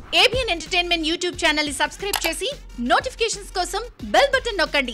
ABN entertainment YouTube channel ని subscribe చేసి notifications కోసం బెల్ బటన్ నొక్కండి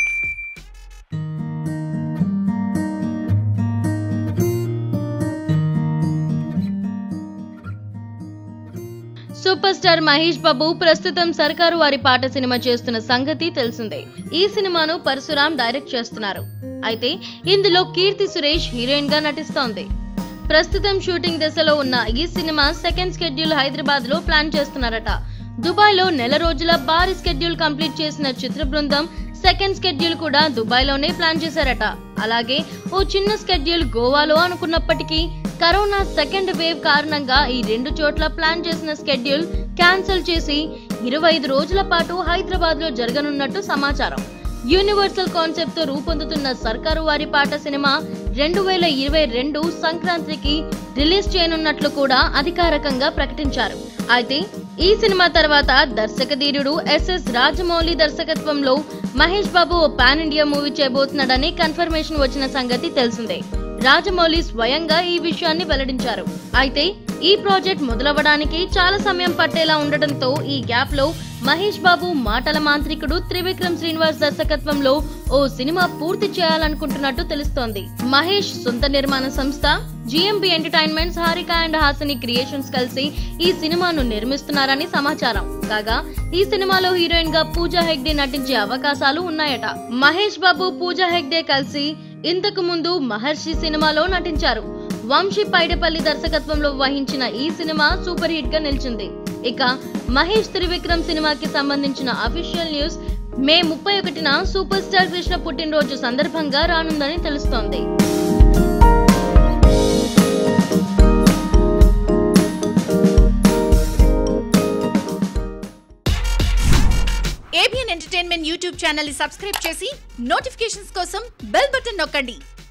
సూపర్ స్టార్ మహేష్ బాబు ప్రస్తుతం సర్కారు వారి పాట సినిమా చేస్తున్న సంగతి తెలిసిందే ఈ సినిమాను పరశురాం డైరెక్ట్ చేస్తున్నారు అయితే ఇందులో కీర్తి సురేష్ హీరోయిన్ గా నటిస్తోంది ప్రస్తుతం షూటింగ్ దశలో ఉన్న ఈ సినిమా సెకండ్ స్కెడ్యూల్ హైదరాబాద్ లో ప్లాన్ చేస్తున్నారట దుబాయ్ లో నెల రోజుల భారీ స్కెడ్యూల్ కంప్లీట్ చేసిన చిత్ర బృందం సెకండ్ స్కెడ్యూల్ కూడా దుబాయ్ లోనే ప్లాన్ చేశారట అలాగే ఓ చిన్న స్కెడ్యూల్ గోవాలో అనుకున్నప్పటికీ కరోనా సెకండ్ వేవ్ కారణంగా ఈ రెండు చోట్ల ప్లాన్ చేసిన స్కెడ్యూల్ క్యాన్సిల్ చేసి ఇరవై ఐదు రోజుల పాటు హైదరాబాద్ లో జరగనున్నట్టు సమాచారం యూనివర్సల్ కాన్సెప్ట్ తో రూపొందుతున్న సర్కారు వారి పాట సినిమా రెండు వేల ఇరవై రెండు సంక్రాంతికి రిలీజ్ చేయనున్నట్లు కూడా అధికారికంగా ప్రకటించారు అయితే ఈ సినిమా తర్వాత దర్శక ధీరుడు ఎస్ఎస్ రాజమౌళి దర్శకత్వంలో మహేష్ బాబు ఓ పాన్ ఇండియా మూవీ చేయబోతున్నాడని కన్ఫర్మేషన్ వచ్చిన సంగతి తెలిసిందే రాజమౌళి స్వయంగా ఈ విషయాన్ని వెల్లడించారు అయితే ఈ ప్రాజెక్ట్ మొదలవ్వడానికి చాలా సమయం పట్టేలా ఉండటంతో ఈ గ్యాప్ లో మహేష్ బాబు మాటల మాంత్రికుడు త్రివిక్రమ్ శ్రీనివాస్ దర్శకత్వంలో ఓ సినిమా పూర్తి చేయాలనుకుంటున్నట్టు తెలుస్తోంది మహేష్ సొంత నిర్మాణ సంస్థ GMB entertainments Haarika and Haasini creations కలిసి ఈ సినిమాను నిర్మిస్తున్నారని సమాచారం కాగా ఈ సినిమాలో హీరోయిన్ గా పూజా హెగ్డే నటించే అవకాశాలు ఉన్నాయట మహేష్ బాబు పూజా హెగ్డే కలిసి ఇంతకు ముందు మహర్షి సినిమాలో నటించారు వంశీ పైడపల్లి దర్శకత్వంలో వహించిన ఈ సినిమా సూపర్ హిట్ గా నిలిచింది ఇక మహేష్ త్రివిక్రమ్ సినిమాకి సంబంధించిన అఫీషియల్ న్యూస్ మే ముప్పై ఒకటిన సూపర్ స్టార్ కృష్ణ పుట్టినరోజు సందర్భంగా రానుందని తెలుస్తోంది ఏబిఎన్ ఎంటర్టైన్మెంట్ యూట్యూబ్ ఛానల్ ని సబ్స్క్రైబ్ చేసి నోటిఫికేషన్స్ కోసం బెల్ బటన్ నొక్కండి